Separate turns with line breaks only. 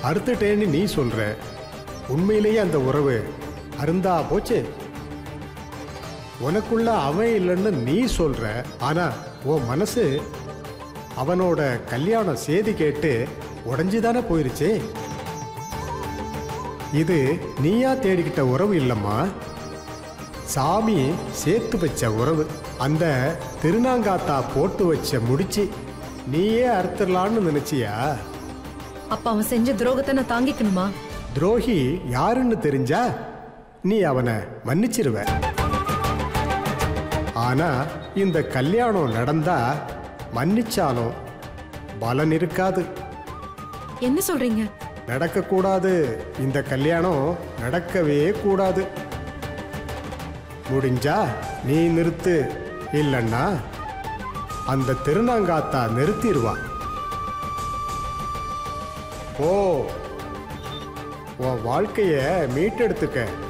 அறுத்துட்டேன்னு நீ சொல்ற உண்மையிலேயே அந்த உறவு அருந்தா போச்சு உனக்குள்ள அவன் இல்லைன்னு நீ சொல்ற ஆனா உன் மனசு அவனோட கல்யாண செய்தி கேட்டு உடஞ்சுதானே போயிருச்சே இது நீயா தேடிக்கிட்ட உறவு இல்லம்மா சாமி சேர்த்து வச்ச உறவு அந்த திருநாங்காத்தா போட்டு வச்ச முடிச்சு நீயே அறுத்துடலான்னு நினைச்சியா
அப்ப அவன் செஞ்ச துரோகத்தை நான் தாங்கிக்கணுமா
துரோகி யாருன்னு தெரிஞ்சா நீ அவனை மன்னிச்சிருவ ஆனா இந்த கல்யாணம் நடந்தா மன்னிச்சாலும் பலன் இருக்காது
என்ன சொல்றீங்க
நடக்கக்கூடாது இந்த கல்யாணம் நடக்கவே கூடாது முடிஞ்சா நீ நிறுத்து இல்லைன்னா அந்த திருநாங்காத்தா நிறுத்திடுவா ஓ உன் வாழ்க்கைய மீட்டெடுத்துக்க